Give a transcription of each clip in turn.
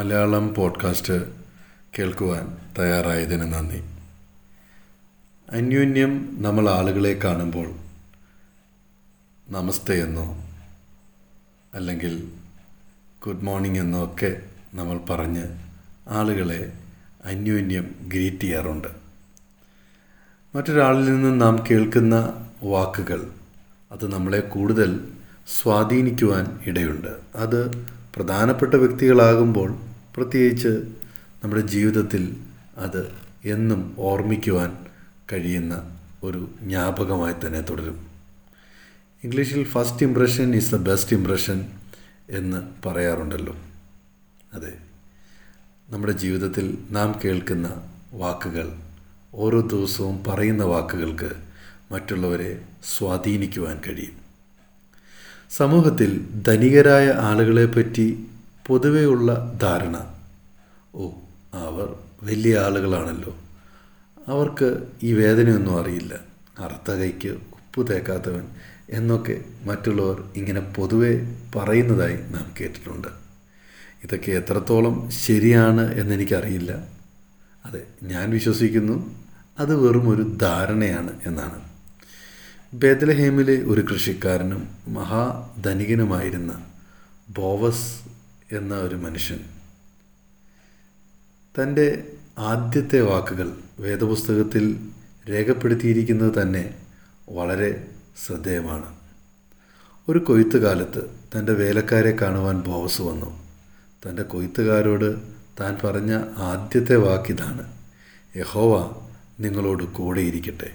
Malayalam podcast കേൾക്കുവാൻ തയ്യാറായതിന് നന്ദി അന്യോന്യം നമ്മൾ ആളുകളെ കാണുമ്പോൾ നമസ്തേ എന്നോ അല്ലെങ്കിൽ ഗുഡ് മോർണിംഗ് എന്നോ ഒക്കെ നമ്മൾ പറഞ്ഞ് ആളുകളെ അന്യോന്യം ഗ്രീറ്റ് ചെയ്യാറുണ്ട് മറ്റൊരാളിൽ നിന്ന് നാം കേൾക്കുന്ന വാക്കുകൾ അത് നമ്മളെ കൂടുതൽ സ്വാധീനിക്കുവാൻ ഇടയുണ്ട് അത് പ്രധാനപ്പെട്ട വ്യക്തികളാകുമ്പോൾ പ്രത്യേകിച്ച് നമ്മുടെ ജീവിതത്തിൽ അത് എന്നും ഓർമ്മിക്കുവാൻ കഴിയുന്ന ഒരു ജ്ഞാപകമായി തന്നെ തുടരും ഇംഗ്ലീഷിൽ first impression is the best impression എന്ന് പറയാറുണ്ടല്ലോ അതെ നമ്മുടെ ജീവിതത്തിൽ നാം കേൾക്കുന്ന വാക്കുകൾ ഓരോ ദിവസവും പറയുന്ന വാക്കുകൾക്ക് മറ്റുള്ളവരെ സ്വാധീനിക്കുവാൻ കഴിയും സമൂഹത്തിൽ ധനികരായ ആളുകളെപ്പറ്റി പൊതുവെയുള്ള ധാരണ ഓ അവർ വലിയ ആളുകളാണല്ലോ അവർക്ക് ഈ വേദനയൊന്നും അറിയില്ല അർത്ഥ കൈക്ക് ഉപ്പ് തേക്കാത്തവൻ എന്നൊക്കെ മറ്റുള്ളവർ ഇങ്ങനെ പൊതുവെ പറയുന്നതായി നാം കേട്ടിട്ടുണ്ട് ഇതൊക്കെ എത്രത്തോളം ശരിയാണ് എന്നെനിക്കറിയില്ല അതെ ഞാൻ വിശ്വസിക്കുന്നു അത് വെറും ഒരു ധാരണയാണ് എന്നാണ് ബേദലഹേമിലെ ഒരു കൃഷിക്കാരനും മഹാധനികനുമായിരുന്ന ബോവസ് എന്ന ഒരു മനുഷ്യൻ തൻ്റെ ആദ്യത്തെ വാക്കുകൾ വേദപുസ്തകത്തിൽ രേഖപ്പെടുത്തിയിരിക്കുന്നത് തന്നെ വളരെ ശ്രദ്ധേയമാണ് ഒരു കൊയ്ത്തുകാലത്ത് തൻ്റെ വേലക്കാരെ കാണുവാൻ ബോവസ് വന്നു തൻ്റെ കൊയ്ത്തുകാരോട് താൻ പറഞ്ഞ ആദ്യത്തെ വാക്കിതാണ് യഹോവ നിങ്ങളോട് കൂടെയിരിക്കട്ടെ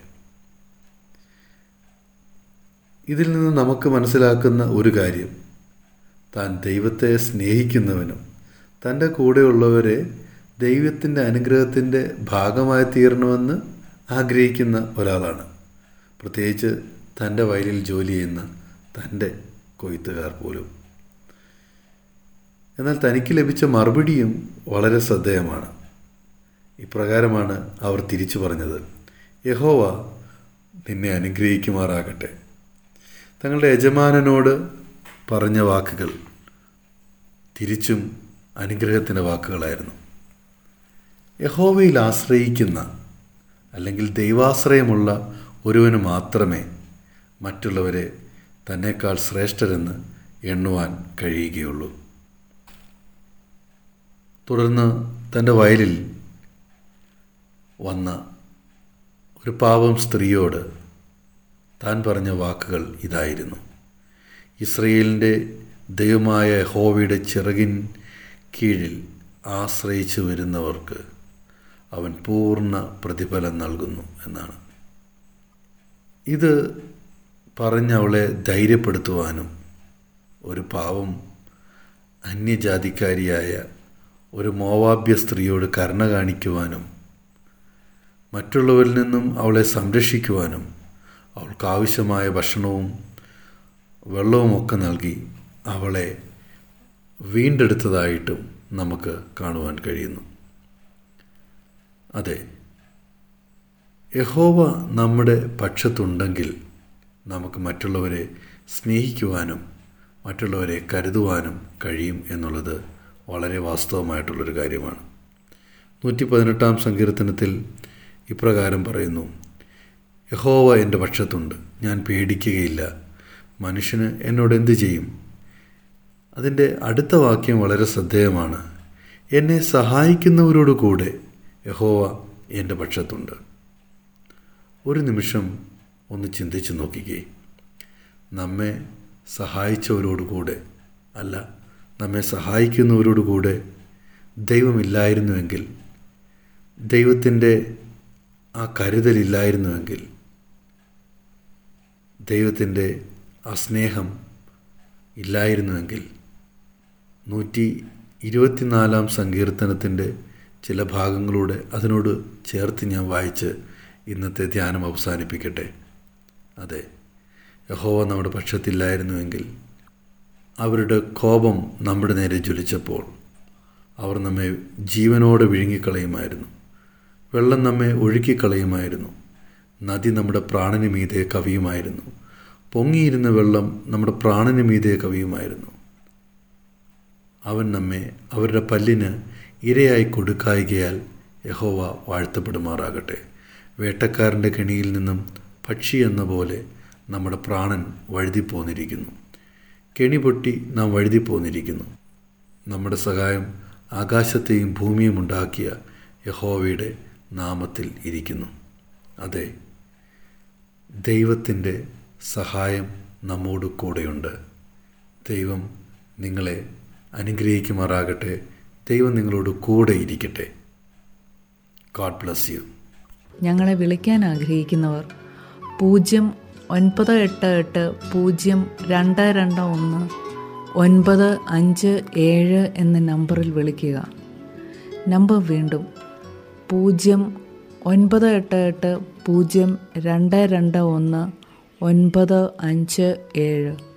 ഇതിൽ നിന്ന് നമുക്ക് മനസ്സിലാക്കുന്ന ഒരു കാര്യം താൻ ദൈവത്തെ സ്നേഹിക്കുന്നവനും തൻ്റെ കൂടെയുള്ളവരെ ദൈവത്തിൻ്റെ അനുഗ്രഹത്തിൻ്റെ ഭാഗമായി തീരണമെന്ന് ആഗ്രഹിക്കുന്ന ഒരാളാണ് പ്രത്യേകിച്ച് തൻ്റെ വയലിൽ ജോലി ചെയ്യുന്ന തൻ്റെ കൊയ്ത്തുകാർ പോലും എന്നാൽ തനിക്ക് ലഭിച്ച മറുപടിയും വളരെ ശ്രദ്ധേയമാണ് ഇപ്രകാരമാണ് അവർ തിരിച്ചു പറഞ്ഞത് യഹോവ നിന്നെ അനുഗ്രഹിക്കുമാറാകട്ടെ തങ്ങളുടെ യജമാനനോട് പറഞ്ഞ വാക്കുകൾ തിരിച്ചും അനുഗ്രഹത്തിൻ്റെ വാക്കുകളായിരുന്നു യഹോവയിൽ ആശ്രയിക്കുന്ന അല്ലെങ്കിൽ ദൈവാശ്രയമുള്ള ഒരുവന് മാത്രമേ മറ്റുള്ളവരെ തന്നെക്കാൾ ശ്രേഷ്ഠരെന്ന് എണ്ണുവാൻ കഴിയുകയുള്ളൂ തുടർന്ന് തൻ്റെ വയലിൽ വന്ന ഒരു പാവം സ്ത്രീയോട് താൻ പറഞ്ഞ വാക്കുകൾ ഇതായിരുന്നു ഇസ്രയേലിൻ്റെ ദൈവമായ ഹോവയുടെ ചിറകിൻ കീഴിൽ ആശ്രയിച്ചു വരുന്നവർക്ക് അവൻ പൂർണ്ണ പ്രതിഫലം നൽകുന്നു എന്നാണ് ഇത് പറഞ്ഞ് അവളെ ധൈര്യപ്പെടുത്തുവാനും ഒരു പാവം അന്യജാതിക്കാരിയായ ഒരു മോവാബ്യ സ്ത്രീയോട് കരുണ കാണിക്കുവാനും മറ്റുള്ളവരിൽ നിന്നും അവളെ സംരക്ഷിക്കുവാനും അവൾക്ക് ആവശ്യമായ ഭക്ഷണവും വെള്ളവുമൊക്കെ നൽകി അവളെ വീണ്ടെടുത്തതായിട്ടും നമുക്ക് കാണുവാൻ കഴിയുന്നു അതെ യഹോവ നമ്മുടെ പക്ഷത്തുണ്ടെങ്കിൽ നമുക്ക് മറ്റുള്ളവരെ സ്നേഹിക്കുവാനും മറ്റുള്ളവരെ കരുതുവാനും കഴിയും എന്നുള്ളത് വളരെ വാസ്തവമായിട്ടുള്ളൊരു കാര്യമാണ് നൂറ്റി പതിനെട്ടാം സങ്കീർത്തനത്തിൽ ഇപ്രകാരം പറയുന്നു യഹോവ എൻ്റെ പക്ഷത്തുണ്ട് ഞാൻ പേടിക്കുകയില്ല മനുഷ്യന് എന്നോട് എന്തു ചെയ്യും അതിൻ്റെ അടുത്ത വാക്യം വളരെ ശ്രദ്ധേയമാണ് എന്നെ സഹായിക്കുന്നവരോട് കൂടെ യഹോവ എൻ്റെ പക്ഷത്തുണ്ട് ഒരു നിമിഷം ഒന്ന് ചിന്തിച്ചു നോക്കിക്കേ നമ്മെ സഹായിച്ചവരോടുകൂടെ അല്ല നമ്മെ സഹായിക്കുന്നവരോടുകൂടെ ദൈവമില്ലായിരുന്നുവെങ്കിൽ ദൈവത്തിൻ്റെ ആ കരുതലില്ലായിരുന്നുവെങ്കിൽ ദൈവത്തിൻ്റെ ആ സ്നേഹം ഇല്ലായിരുന്നുവെങ്കിൽ നൂറ്റി ഇരുപത്തിനാലാം സങ്കീർത്തനത്തിൻ്റെ ചില ഭാഗങ്ങളൂടെ അതിനോട് ചേർത്ത് ഞാൻ വായിച്ച് ഇന്നത്തെ ധ്യാനം അവസാനിപ്പിക്കട്ടെ അതെ യഹോവ നമ്മുടെ പക്ഷത്തില്ലായിരുന്നുവെങ്കിൽ അവരുടെ കോപം നമ്മുടെ നേരെ ജ്വലിച്ചപ്പോൾ അവർ നമ്മെ ജീവനോടെ വിഴുങ്ങിക്കളയുമായിരുന്നു വെള്ളം നമ്മെ ഒഴുക്കിക്കളയുമായിരുന്നു നദി നമ്മുടെ പ്രാണന് മീതെ കവിയുമായിരുന്നു പൊങ്ങിയിരുന്ന വെള്ളം നമ്മുടെ പ്രാണന് മീതെ കവിയുമായിരുന്നു അവൻ നമ്മെ അവരുടെ പല്ലിന് ഇരയായി കൊടുക്കായികയാൽ യഹോവ വാഴ്ത്തപ്പെടുമാറാകട്ടെ വേട്ടക്കാരൻ്റെ കെണിയിൽ നിന്നും പക്ഷി എന്ന പോലെ നമ്മുടെ പ്രാണൻ വഴുതിപ്പോന്നിരിക്കുന്നു കെണി പൊട്ടി നാം വഴുതിപ്പോന്നിരിക്കുന്നു നമ്മുടെ സഹായം ആകാശത്തെയും ഭൂമിയും ഉണ്ടാക്കിയ യഹോവയുടെ നാമത്തിൽ ഇരിക്കുന്നു അതെ ദൈവത്തിൻ്റെ സഹായം നമ്മോട് കൂടെയുണ്ട് ദൈവം നിങ്ങളെ അനുഗ്രഹിക്കുമാറാകട്ടെ ദൈവം നിങ്ങളോട് കൂടെ ഇരിക്കട്ടെ ഗോഡ് ബ്ലസ് യു ഞങ്ങളെ വിളിക്കാൻ ആഗ്രഹിക്കുന്നവർ പൂജ്യം ഒൻപത് എട്ട് എട്ട് പൂജ്യം രണ്ട് രണ്ട് ഒന്ന് ഒൻപത് അഞ്ച് ഏഴ് എന്ന നമ്പറിൽ വിളിക്കുക നമ്പർ വീണ്ടും പൂജ്യം ഒൻപത് എട്ട് എട്ട് പൂജ്യം രണ്ട് രണ്ട് ഒന്ന് ഒൻപത് അഞ്ച് ഏഴ്